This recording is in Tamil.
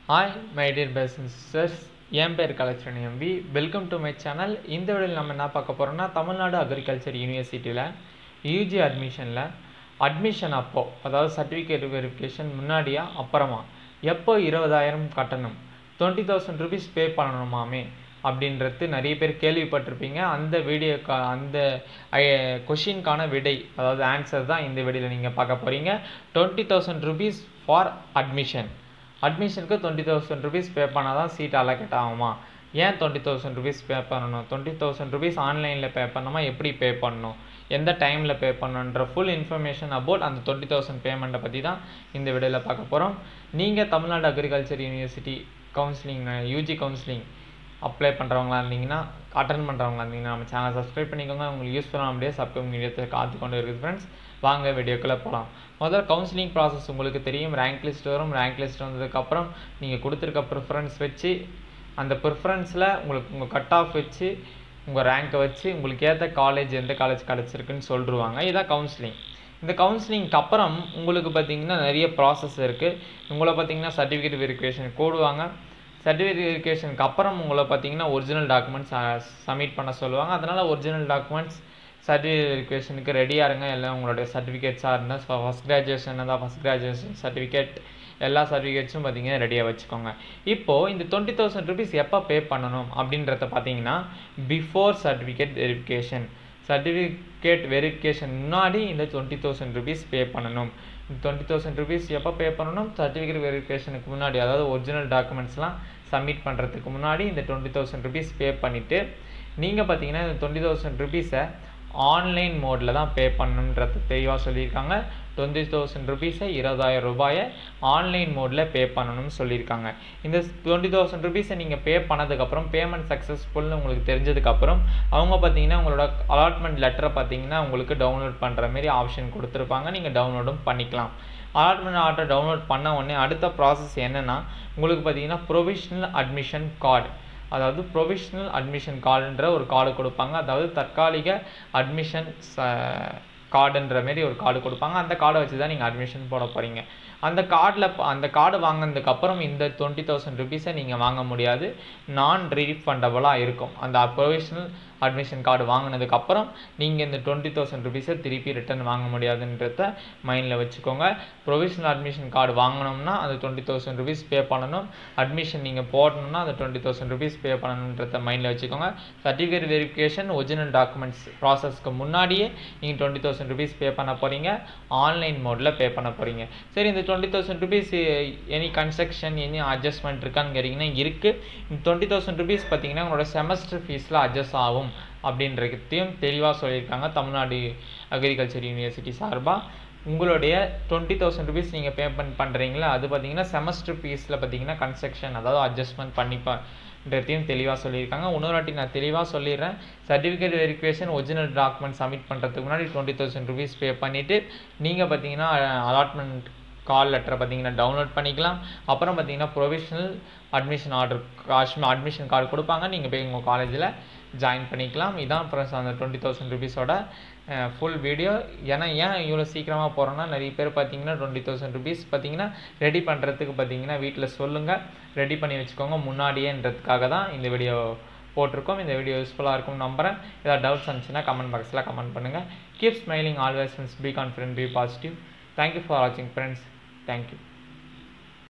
hi my dear patients sisters என் பேர் collection MP welcome to my channel இந்த வீடியோவில் நம்ம என்ன பார்க்க போகிறோம்னா தமிழ்நாடு அக்ரிகல்ச்சர் யூனிவர்சிட்டியில் யூஜி அட்மிஷனில் அட்மிஷன் அப்போ அதாவது சர்டிஃபிகேட் வெரிஃபிகேஷன் முன்னாடியா அப்புறமா எப்போ இருபதாயிரம் கட்டணும் டுவெண்ட்டி தௌசண்ட் ருபீஸ் பே பண்ணணுமாமே அப்படின்றது நிறைய பேர் கேள்விப்பட்டிருப்பீங்க அந்த வீடியோ அந்த கொஷினுக்கான விடை அதாவது ஆன்சர் தான் இந்த வீடியோவில் நீங்கள் பார்க்க போகிறீங்க twenty thousand rupees for admission அட்மிஷனுக்கு டுவெண்ட்டி தௌசண்ட் ருபீஸ் பே பண்ணால் தான் சீட் அலோகேட் ஆகுமா ஏன் டுவெண்ட்டி தௌசண்ட் ருபீஸ் பே பண்ணணும் டுவெண்ட்டி தௌசண்ட் ருபீஸ் ஆன்லைனில் பே பண்ணணுமா எப்படி பே பண்ணணும் எந்த டைமில் பே பண்ணணுன்ற ஃபுல் இன்ஃபர்மேஷன் அபவுட் அந்த டுவெண்ட்டி தௌசண்ட் பேமெண்ட்டை பற்றி தான் இந்த வீடியோவில் பார்க்க போகிறோம் நீங்கள் Tamil Nadu agriculture university counselling UG counselling apply பண்ணுறவங்களா இருந்தீங்கன்னா அட்டன் பண்ணுறவங்களா இருந்தீங்கன்னா நம்ம சேனல் சப்ஸ்கிரைப் பண்ணிக்கோங்க உங்களுக்கு யூஸ்ஃபுல்லான அப்படியே சப்ஸ்கிரைப் வீடியோத்தை காத்து கொண்டு இருக்குது ஃப்ரெண்ட்ஸ் வாங்க வீடியோக்குள்ளே போகலாம் முதல்ல கவுன்சிலிங் ப்ராசஸ் உங்களுக்கு தெரியும் ரேங்க் லிஸ்ட் வரும் ரேங்க் லிஸ்ட் வந்ததுக்கப்புறம் நீங்கள் கொடுத்துருக்க ப்ரிஃபரன்ஸ் வச்சு அந்த ப்ரிஃபரன்ஸில் உங்களுக்கு உங்கள் கட் ஆஃப் வச்சு உங்கள் ரேங்க்கை வச்சு உங்களுக்கு ஏற்ற காலேஜ் எந்த காலேஜ் கிடச்சிருக்குன்னு சொல்லிடுவாங்க இதான் கவுன்சிலிங் இந்த கவுன்சிலிங்க்கு அப்புறம் உங்களுக்கு பார்த்தீங்கன்னா நிறைய ப்ராசஸ் இருக்குது உங்களை பார்த்தீங்கன்னா சர்டிஃபிகேட் வெரிஃபிகேஷன் கூடுவாங்க சர்டிஃபிகேட் வெரிஃபிகேஷனுக்கு அப்புறம் உங்களை பார்த்தீங்கன்னா ஒரிஜினல் டாக்குமெண்ட்ஸ் சப்மிட் பண்ண சொல்லுவாங்க அதனால் ஒரிஜினல் டாக்குமெண்ட்ஸ் சர்டிஃபிகேட் வெரிஃபிகேஷனுக்கு ரெடியாக இருங்க எல்லாம் உங்களுடைய சர்டிஃபிகேட்ஸாக இருந்தால் ஃபஸ்ட் கிராஜுவேஷன் தான் ஃபஸ்ட் கிராஜுவேஷன் சர்டிஃபிகேட் எல்லா சர்டிஃபிகேட்ஸும் பார்த்தீங்கன்னா ரெடியாக வச்சுக்கோங்க இப்போது இந்த டுவெண்ட்டி தௌசண்ட் ருபீஸ் எப்போ பே பண்ணணும் அப்படின்றத பார்த்தீங்கன்னா before certificate verification certificate verification முன்னாடி இந்த டுவெண்ட்டி தௌசண்ட் ருபீஸ் பே பண்ணணும் டுவெண்ட்டி தௌசண்ட் ருபீஸ் எப்போ பே பண்ணணும் சர்டிஃபிகேட் வெரிஃபிகேஷனுக்கு முன்னாடி அதாவது ஒரிஜினல் டாக்குமெண்ட்ஸ்லாம் சப்மிட் பண்ணுறதுக்கு முன்னாடி இந்த டுவெண்ட்டி தௌசண்ட் ருபீஸ் பே பண்ணிவிட்டு நீங்கள் பார்த்தீங்கன்னா இந்த டுவெண்ட்டி தௌசண்ட் ருபீஸை ஆன்லைன் மோடில் தான் பே பண்ணணுன்றது தெளிவாக சொல்லியிருக்காங்க டுவெண்ட்டி தௌசண்ட் ருபீஸை இருபதாயிரம் ரூபாயை ஆன்லைன் மோடில் பே பண்ணணும்னு சொல்லியிருக்காங்க இந்த டுவெண்ட்டி தௌசண்ட் ருபீஸை நீங்கள் பே பண்ணதுக்கப்புறம் பேமெண்ட் சக்ஸஸ்ஃபுல்னு உங்களுக்கு தெரிஞ்சதுக்கப்புறம் அவங்க பார்த்தீங்கன்னா உங்களோட அலாட்மெண்ட் லெட்டரை பார்த்தீங்கன்னா உங்களுக்கு டவுன்லோட் பண்ணுற மாரி ஆப்ஷன் கொடுத்துருப்பாங்க நீங்கள் டவுன்லோடும் பண்ணிக்கலாம் அலாட்மெண்ட் ஆர்டர் டவுன்லோட் பண்ண உடனே அடுத்த ப்ராசஸ் என்னென்னா உங்களுக்கு பார்த்தீங்கன்னா ப்ரொவிஷ்னல் அட்மிஷன் கார்டு அதாவது ப்ரொவிஷ்னல் அட்மிஷன் கார்டுன்ற ஒரு கார்டு கொடுப்பாங்க அதாவது தற்காலிக அட்மிஷன் கார்டுன்ற மாரி ஒரு கார்டு கொடுப்பாங்க அந்த கார்டை வச்சு தான் நீங்கள் அட்மிஷன் போட போகிறீங்க அந்த கார்டில் அந்த கார்டு வாங்கினதுக்கப்புறம் இந்த டுவெண்ட்டி தௌசண்ட் ருபீஸை நீங்கள் வாங்க முடியாது நான் ரீஃபண்டபுளாக இருக்கும் அந்த ப்ரொவிஷ்னல் அட்மிஷன் கார்டு வாங்கினதுக்கப்புறம் நீங்கள் இந்த டுவெண்ட்டி தௌசண்ட் ருபீஸை திருப்பி ரிட்டர்ன் வாங்க முடியாதுன்றத மைண்டில் வச்சுக்கோங்க ப்ரொவிஷ்னல் அட்மிஷன் கார்டு வாங்கினோம்னா அந்த டுவெண்ட்டி தௌசண்ட் ருபீஸ் பே பண்ணணும் அட்மிஷன் நீங்கள் போடணும்னா அந்த டுவெண்ட்டி தௌசண்ட் ருபீஸ் பே பண்ணணுன்றத மைண்டில் வச்சுக்கோங்க சர்டிஃபிகேட் வெரிஃபிகேஷன் ஒரிஜினல் டாக்குமெண்ட்ஸ் ப்ராசஸ்க்கு முன்னாடியே நீங்கள் டுவெண்ட்டி தௌசண்ட் ருபீஸ் பே பண்ண போகிறீங்க ஆன்லைன் மோடில் பே பண்ண போகிறீங்க சரி இந்த twenty thousand rupees any construction any adjustment இருக்கான்னு கேட்டிங்கன்னா இருக்குது இந்த டுவெண்ட்டி தௌசண்ட் ருபீஸ் பார்த்தீங்கன்னா உங்களோட செமஸ்டர் ஃபீஸில் அட்ஜஸ்ட் ஆகும் அப்படின்றதையும் தெளிவாக சொல்லியிருக்காங்க தமிழ்நாடு அக்ரிகல்ச்சர் யூனிவர்சிட்டி சார்பாக உங்களுடைய டுவெண்ட்டி தௌசண்ட் ருபீஸ் நீங்கள் பேமெண்ட் பண்ணுறீங்களா அது பார்த்தீங்கன்னா செமஸ்டர் ஃபீஸில் பார்த்தீங்கன்னா கன்ஸ்ட்ரக்ஷன் அதாவது அட்ஜஸ்ட்மெண்ட் பண்ணிப்பன்றதையும் தெளிவாக சொல்லியிருக்காங்க இன்னொரு வாட்டி நான் தெளிவாக சொல்லிடுறேன் certificate verification original document submit பண்ணுறதுக்கு முன்னாடி டுவெண்ட்டி தௌசண்ட் ருபீஸ் பே பண்ணிவிட்டு நீங்கள் பார்த்தீங்கன்னா அலாட்மெண்ட் கால் லெட்டரை பார்த்தீங்கன்னா டவுன்லோட் பண்ணிக்கலாம் அப்புறம் பார்த்தீங்கன்னா provisional admission order admission card கொடுப்பாங்க நீங்கள் போய் உங்கள் காலேஜில் ஜாயின் பண்ணிக்கலாம் இதான் ப்ளஸ் அந்த டுவெண்ட்டி தௌசண்ட் ருபீஸோட ஃபுல் வீடியோ ஏன்னா ஏன் இவ்வளோ சீக்கிரமாக போகிறோன்னா நிறைய பேர் பார்த்தீங்கன்னா டுவெண்ட்டி தௌசண்ட் ருபீஸ் பார்த்தீங்கன்னா ரெடி பண்ணுறதுக்கு பார்த்தீங்கன்னா வீட்டில் சொல்லுங்கள் ரெடி பண்ணி வச்சுக்கோங்க முன்னாடியேன்றதுக்காக தான் இந்த வீடியோ போட்டிருக்கோம் இந்த வீடியோ யூஸ்ஃபுல்லாக இருக்கும் நம்புகிறேன் ஏதாவது டவுட்ஸ் இருந்துச்சுன்னா கமெண்ட் பாக்ஸில் கமெண்ட் பண்ணுங்கள் keep smiling always friends be confident be positive thank you for வாட்சிங் ஃப்ரெண்ட்ஸ் தேங்க்யூ